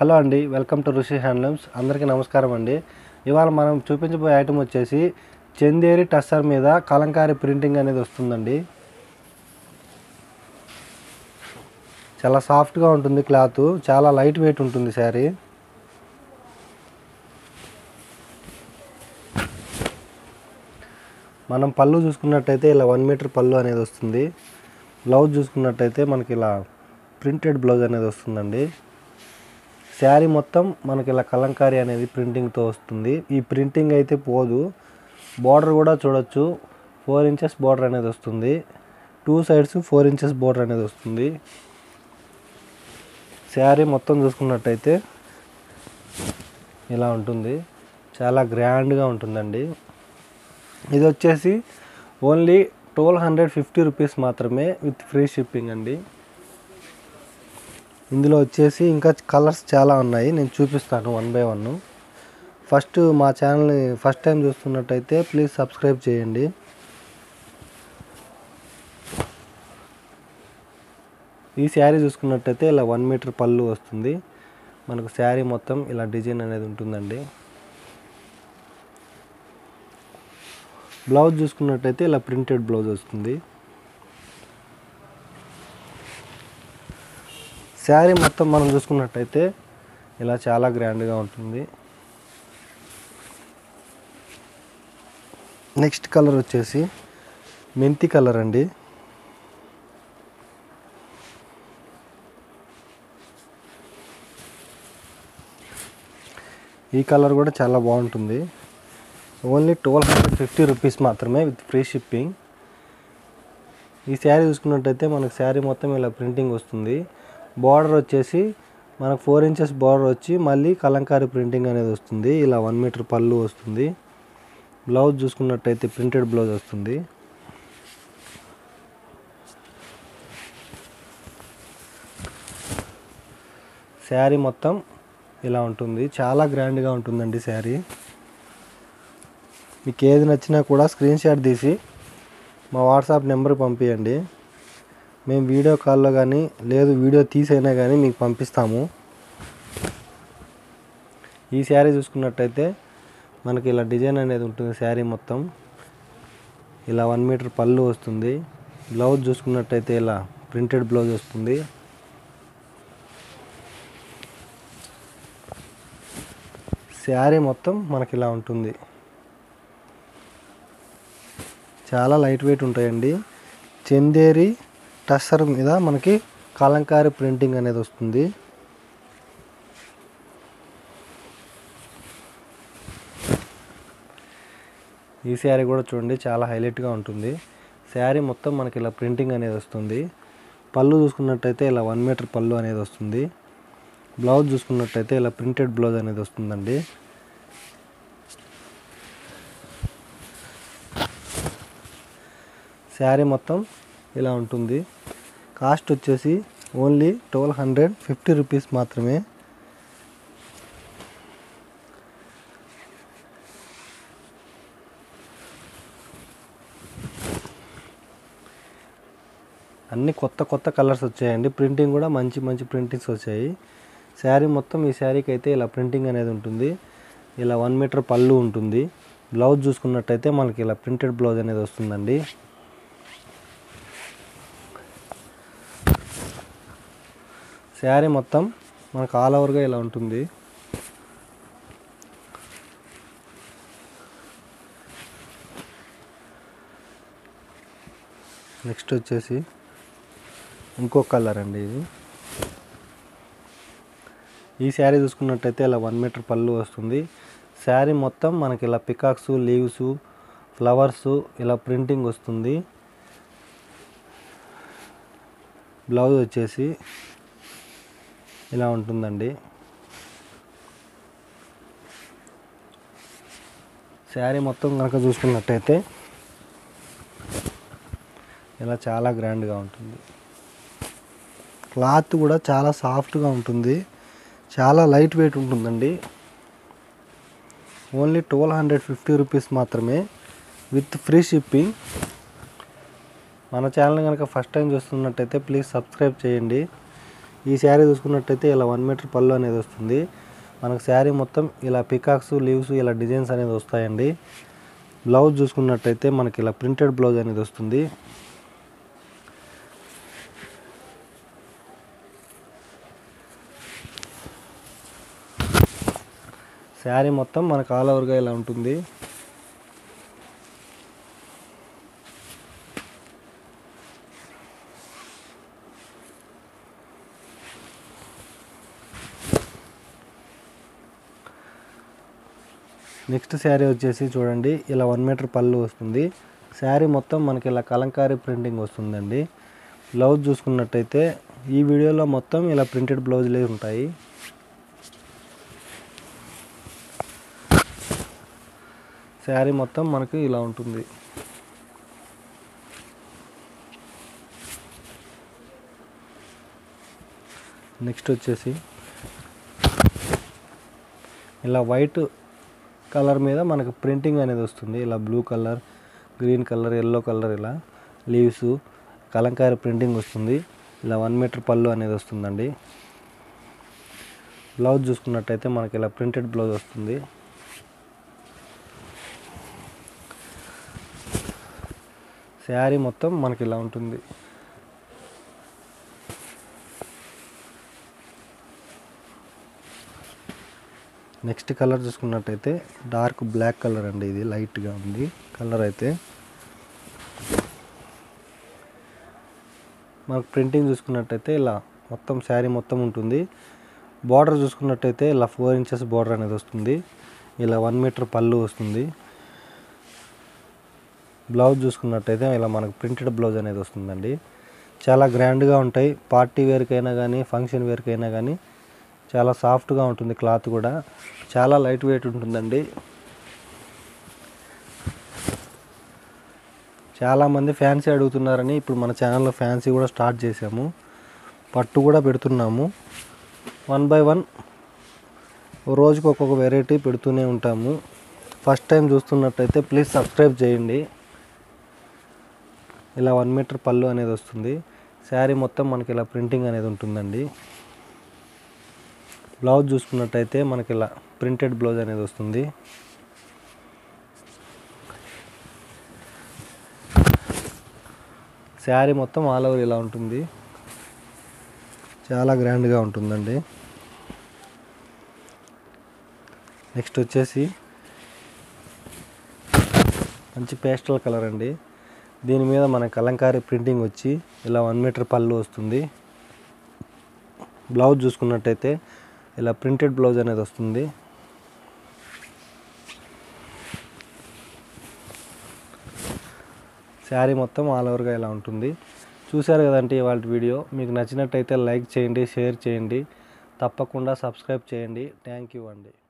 hello అండి welcome to ఋషి handlooms అందరికీ నమస్కారం అండి ఇవాళ మనం చూపించబోయే ఐటమ్ వచ్చేసి చందేరి టస్సర్ మీద కలంకారీ ప్రింటింగ్ అనేది వస్తుందండి చాలా సాఫ్ట్గా ఉంటుంది క్లాత్ చాలా లైట్ వెయిట్ ఉంటుంది శారీ మనం పళ్ళు చూసుకున్నట్టయితే ఇలా వన్ మీటర్ పళ్ళు అనేది వస్తుంది బ్లౌజ్ చూసుకున్నట్టయితే మనకి ఇలా ప్రింటెడ్ బ్లౌజ్ అనేది వస్తుందండి శారీ మొత్తం మనకి ఇలా కలంకారీ అనేది ప్రింటింగ్తో వస్తుంది ఈ ప్రింటింగ్ అయితే పోదు బార్డర్ కూడా చూడొచ్చు ఫోర్ ఇంచెస్ బార్డర్ అనేది వస్తుంది two sides four inches border అనేది వస్తుంది శారీ మొత్తం చూసుకున్నట్టయితే ఇలా ఉంటుంది చాలా గ్రాండ్గా ఉంటుందండి ఇది వచ్చేసి only twelve hundred fifty rupees మాత్రమే విత్ ఫ్రీ షిప్పింగ్ అండి ఇందులో వచ్చేసి ఇంకా కలర్స్ చాలా ఉన్నాయి నేను చూపిస్తాను వన్ బై వన్ ఫస్ట్ మా ఛానల్ని ఫస్ట్ టైం చూస్తున్నట్టయితే ప్లీజ్ సబ్స్క్రైబ్ చేయండి ఈ శారీ చూసుకున్నట్టయితే ఇలా వన్ మీటర్ పళ్ళు వస్తుంది మనకు శారీ మొత్తం ఇలా డిజైన్ అనేది ఉంటుందండి బ్లౌజ్ చూసుకున్నట్టయితే ఇలా ప్రింటెడ్ బ్లౌజ్ వస్తుంది శారీ మొత్తం మనం చూసుకున్నట్టయితే ఇలా చాలా గ్రాండ్గా ఉంటుంది నెక్స్ట్ కలర్ వచ్చేసి మెంతి కలర్ అండి ఈ కలర్ కూడా చాలా బాగుంటుంది only twelve hundred fifty rupees మాత్రమే విత్ ఫ్రీ షిప్పింగ్ ఈ శారీ చూసుకున్నట్టయితే మనకు శారీ మొత్తం ఇలా ప్రింటింగ్ వస్తుంది బార్డర్ వచ్చేసి మనకు ఫోర్ ఇంచెస్ బార్డర్ వచ్చి మళ్ళీ కలంకారీ ప్రింటింగ్ అనేది వస్తుంది ఇలా వన్ మీటర్ పళ్ళు వస్తుంది బ్లౌజ్ చూసుకున్నట్టయితే ప్రింటెడ్ బ్లౌజ్ వస్తుంది శారీ మొత్తం ఇలా ఉంటుంది చాలా గ్రాండ్గా ఉంటుందండి శారీ మీకు ఏది నచ్చినా కూడా స్క్రీన్ షాట్ తీసి మా వాట్సాప్ నెంబర్కి పంపించండి మేము వీడియో కాల్లో కానీ లేదు వీడియో తీసైనా కానీ మీకు పంపిస్తాము ఈ శారీ చూసుకున్నట్టయితే మనకి ఇలా డిజైన్ అనేది ఉంటుంది శారీ మొత్తం ఇలా వన్ మీటర్ పళ్ళు వస్తుంది బ్లౌజ్ చూసుకున్నట్టయితే ఇలా ప్రింటెడ్ బ్లౌజ్ వస్తుంది శారీ మొత్తం మనకి ఇలా ఉంటుంది చాలా లైట్ వెయిట్ ఉంటాయండి చందేరి టస్సర్ మీద మనకి కలంకారీ ప్రింటింగ్ అనేది వస్తుంది ఈ శారీ కూడా చూడండి చాలా హైలైట్గా ఉంటుంది శారీ మొత్తం మనకి ఇలా ప్రింటింగ్ అనేది వస్తుంది పళ్ళు చూసుకున్నట్టయితే ఇలా వన్ మీటర్ పళ్ళు అనేది వస్తుంది బ్లౌజ్ చూసుకున్నట్టయితే ఇలా ప్రింటెడ్ బ్లౌజ్ అనేది వస్తుందండి శారీ మొత్తం ఇలా ఉంటుంది కాస్ట్ వచ్చేసి only twelve hundred fifty rupees మాత్రమే అన్ని కొత్త కొత్త కలర్స్ వచ్చాయండి ప్రింటింగ్ కూడా మంచి మంచి ప్రింటింగ్స్ వచ్చాయి శారీ మొత్తం ఈ శారీకి అయితే ఇలా ప్రింటింగ్ అనేది ఉంటుంది ఇలా వన్ మీటర్ పళ్ళు ఉంటుంది బ్లౌజ్ చూసుకున్నట్టయితే మనకి ఇలా ప్రింటెడ్ బ్లౌజ్ అనేది వస్తుందండి శారీ మొత్తం మనకు ఆల్ ఓవర్గా ఇలా ఉంటుంది నెక్స్ట్ వచ్చేసి ఇంకో కలర్ అండి ఇది ఈ శారీ చూసుకున్నట్టయితే ఇలా వన్ మీటర్ పళ్ళు వస్తుంది శారీ మొత్తం మనకి ఇలా పికాక్స్ లీవ్స్ ఫ్లవర్స్ ఇలా ప్రింటింగ్ వస్తుంది బ్లౌజ్ వచ్చేసి ఇలా ఉంటుందండి శారీ మొత్తం కనుక చూసుకున్నట్టయితే ఇలా చాలా గ్రాండ్గా ఉంటుంది క్లాత్ కూడా చాలా సాఫ్ట్గా ఉంటుంది చాలా లైట్ వెయిట్ ఉంటుందండి only twelve hundred fifty rupees మాత్రమే విత్ ఫ్రీ షిప్పింగ్ మన ఛానల్ కనుక ఫస్ట్ టైం చూస్తున్నట్టయితే ప్లీజ్ సబ్స్క్రైబ్ చేయండి ఈ శారీ చూసుకున్నట్టయితే ఇలా వన్ మీటర్ పళ్ళు అనేది వస్తుంది మనకు శారీ మొత్తం ఇలా పికాక్స్ లీవ్స్ ఇలా డిజైన్స్ అనేది వస్తాయండి బ్లౌజ్ చూసుకున్నట్టయితే మనకి ఇలా ప్రింటెడ్ బ్లౌజ్ అనేది వస్తుంది శారీ మొత్తం మనకు ఆల్ ఓవర్గా ఇలా ఉంటుంది నెక్స్ట్ శారీ వచ్చేసి చూడండి ఇలా వన్ మీటర్ పళ్ళు వస్తుంది శారీ మొత్తం మనకి ఇలా కలంకారీ ప్రింటింగ్ వస్తుందండి బ్లౌజ్ చూసుకున్నట్టయితే ఈ వీడియోలో మొత్తం ఇలా ప్రింటెడ్ బ్లౌజులే ఉంటాయి శారీ మొత్తం మనకి ఇలా ఉంటుంది నెక్స్ట్ వచ్చేసి ఇలా వైట్ కలర్ మీద మనకు ప్రింటింగ్ అనేది వస్తుంది ఇలా blue colour green colour yellow colour ఇలా లీవ్స్ కలంకారీ ప్రింటింగ్ వస్తుంది ఇలా వన్ మీటర్ పళ్ళు అనేది వస్తుందండి బ్లౌజ్ చూసుకున్నట్టయితే మనకి ఇలా ప్రింటెడ్ బ్లౌజ్ వస్తుంది శారీ మొత్తం మనకి ఇలా ఉంటుంది నెక్స్ట్ కలర్ చూసుకున్నట్టయితే డార్క్ బ్లాక్ కలర్ అండి ఇది లైట్గా ఉంది కలర్ అయితే మనకు ప్రింటింగ్ చూసుకున్నట్టయితే ఇలా మొత్తం శారీ మొత్తం ఉంటుంది బార్డర్ చూసుకున్నట్టయితే ఇలా ఫోర్ ఇంచెస్ బార్డర్ అనేది వస్తుంది ఇలా వన్ మీటర్ పళ్ళు వస్తుంది బ్లౌజ్ చూసుకున్నట్టయితే ఇలా మనకు ప్రింటెడ్ బ్లౌజ్ అనేది వస్తుందండి చాలా గ్రాండ్గా ఉంటాయి పార్టీ వేర్కైనా కానీ ఫంక్షన్ వేర్కైనా కానీ చాలా సాఫ్ట్గా ఉంటుంది క్లాత్ కూడా చాలా లైట్ వెయిట్ ఉంటుందండి చాలామంది ఫ్యాన్సీ అడుగుతున్నారని ఇప్పుడు మన ఛానల్లో ఫ్యాన్సీ కూడా స్టార్ట్ చేసాము పట్టు కూడా పెడుతున్నాము వన్ బై వన్ రోజుకి ఒక్కొక్క వెరైటీ పెడుతూనే ఉంటాము ఫస్ట్ టైం చూస్తున్నట్టయితే ప్లీజ్ సబ్స్క్రైబ్ చేయండి ఇలా వన్ మీటర్ పళ్ళు అనేది వస్తుంది శారీ మొత్తం మనకి ఇలా ప్రింటింగ్ అనేది ఉంటుందండి బ్లౌజ్ చూసుకున్నట్టయితే మనకి ఇలా ప్రింటెడ్ బ్లౌజ్ అనేది వస్తుంది శారీ మొత్తం ఆల్ ఓవర్ ఇలా ఉంటుంది చాలా గ్రాండ్గా ఉంటుందండి నెక్స్ట్ వచ్చేసి మంచి పేస్టల్ కలర్ అండి దీని మీద మన కలంకారీ ప్రింటింగ్ వచ్చి ఇలా వన్ మీటర్ పళ్ళు వస్తుంది బ్లౌజ్ చూసుకున్నట్టయితే ఇలా ప్రింటెడ్ బ్లౌజ్ అనేది వస్తుంది శారీ మొత్తం ఆల్ ఓవర్గా ఇలా ఉంటుంది చూశారు కదండి ఇవాళ వీడియో మీకు నచ్చినట్టయితే లైక్ చేయండి షేర్ చేయండి తప్పకుండా సబ్స్క్రైబ్ చేయండి థ్యాంక్ యూ అండి